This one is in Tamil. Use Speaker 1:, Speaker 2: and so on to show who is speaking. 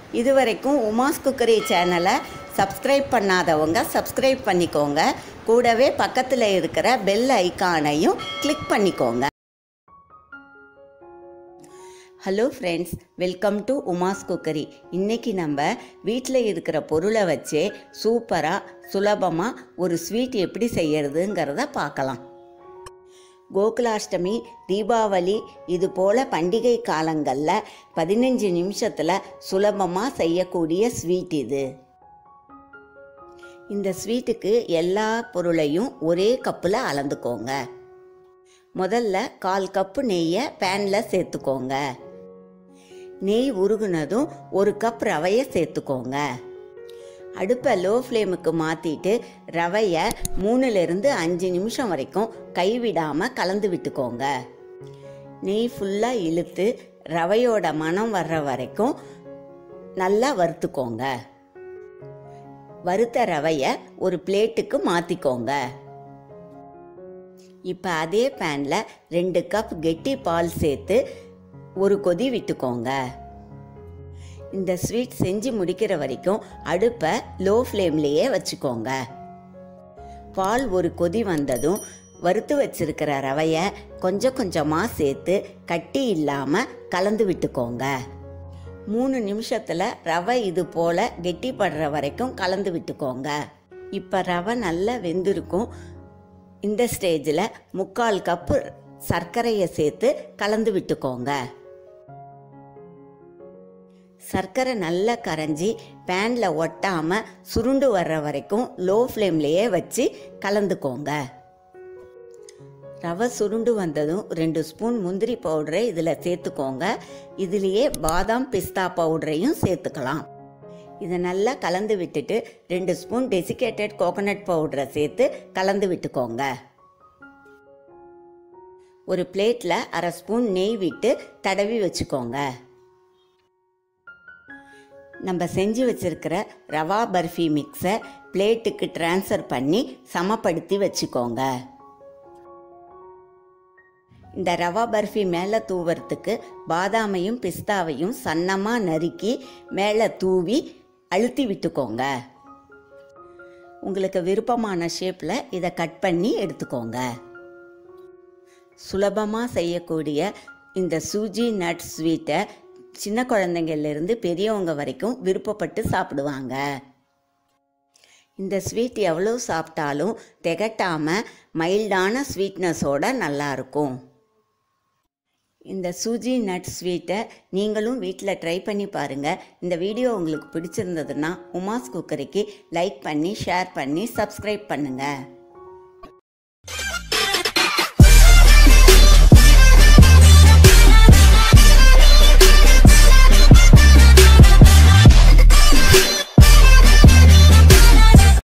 Speaker 1: இதுவரைக்கும் உமாஸ் குக்கரி சேனலை சப்ஸ்கிரைப் பண்ணாதவங்க சப்ஸ்கிரைப் பண்ணிக்கோங்க கூடவே பக்கத்தில் இருக்கிற பெல் ஐகானையும் கிளிக் பண்ணிக்கோங்க hello friends welcome to Uma's cookery இன்றைக்கி நம்ம வீட்டில் இருக்கிற பொருளை வச்சே சூப்பராக சுலபமாக ஒரு ஸ்வீட் எப்படி செய்யறதுங்கிறத பார்க்கலாம் கோகுலாஷ்டமி தீபாவளி இது போல் பண்டிகை காலங்களில் பதினஞ்சு நிமிஷத்தில் சுலபமாக செய்யக்கூடிய ஸ்வீட் இது இந்த ஸ்வீட்டுக்கு எல்லா பொருளையும் ஒரே கப்பில் அளந்துக்கோங்க முதல்ல கால் கப்பு நெய்யை பேனில் சேர்த்துக்கோங்க நெய் உருகுனதும் ஒரு கப் ரவையை சேர்த்துக்கோங்க அடுப்பை லோ ஃப்ளேமுக்கு மாற்றிட்டு ரவையை மூணுலேருந்து அஞ்சு நிமிஷம் வரைக்கும் கைவிடாமல் கலந்து விட்டுக்கோங்க நெய் ஃபுல்லாக இழுத்து ரவையோட மனம் வர்ற வரைக்கும் நல்லா வறுத்துக்கோங்க வறுத்த ரவையை ஒரு பிளேட்டுக்கு மாற்றிக்கோங்க இப்போ அதே பேனில் ரெண்டு கப் கெட்டி பால் சேர்த்து ஒரு கொதி விட்டுக்கோங்க இந்த ஸ்வீட் செஞ்சு முடிக்கிற வரைக்கும் அடுப்பை லோ ஃப்ளேம்லேயே வச்சுக்கோங்க பால் ஒரு கொதி வந்ததும் வறுத்து வச்சிருக்கிற ரவையை கொஞ்சம் கொஞ்சமாக சேர்த்து கட்டி இல்லாமல் கலந்து விட்டுக்கோங்க மூணு நிமிஷத்தில் ரவை இது போல் கெட்டிப்படுற வரைக்கும் கலந்து விட்டுக்கோங்க இப்போ ரவை நல்லா வெந்திருக்கும் இந்த ஸ்டேஜில் முக்கால் கப்பு சர்க்கரையை சேர்த்து கலந்து விட்டுக்கோங்க சர்க்கரை நல்லா கரைஞ்சி பேனில் ஒட்டாமல் சுருண்டு வர்ற வரைக்கும் லோ ஃப்ளேம்லேயே வச்சு கலந்துக்கோங்க ரவை சுருண்டு வந்ததும் ரெண்டு ஸ்பூன் முந்திரி பவுடரை இதில் சேர்த்துக்கோங்க இதுலேயே பாதாம் பிஸ்தா பவுடரையும் சேர்த்துக்கலாம் இதை நல்லா கலந்து விட்டுட்டு ரெண்டு ஸ்பூன் டெசிகேட்டட் கோகனட் பவுடரை சேர்த்து கலந்து விட்டுக்கோங்க ஒரு பிளேட்டில் அரை ஸ்பூன் நெய் விட்டு தடவி வச்சுக்கோங்க நம்ம செஞ்சு வச்சிருக்கிற ரவா பர்ஃபி மிக்ஸை பிளேட்டுக்கு ட்ரான்ஸ்ஃபர் பண்ணி சமப்படுத்தி வச்சுக்கோங்க இந்த ரவா பர்ஃபி மேலே தூவறதுக்கு பாதாமையும் பிஸ்தாவையும் சன்னமாக நறுக்கி மேலே தூவி அழுத்தி விட்டுக்கோங்க உங்களுக்கு விருப்பமான ஷேப்பில் இதை கட் பண்ணி எடுத்துக்கோங்க சுலபமாக செய்யக்கூடிய இந்த சூஜி நட் ஸ்வீட்டை சின்ன குழந்தைங்கள்லேருந்து பெரியவங்க வரைக்கும் விருப்பப்பட்டு சாப்பிடுவாங்க இந்த ஸ்வீட் எவ்வளோ சாப்பிட்டாலும் திகட்டாமல் மைல்டான ஸ்வீட்னஸோட நல்லாயிருக்கும் இந்த சூஜி நட் ஸ்வீட்டை நீங்களும் வீட்டில் ட்ரை பண்ணி பாருங்கள் இந்த வீடியோ உங்களுக்கு பிடிச்சிருந்ததுன்னா உமாஸ் குக்கரிக்கு லைக் பண்ணி ஷேர் பண்ணி சப்ஸ்கிரைப் பண்ணுங்கள்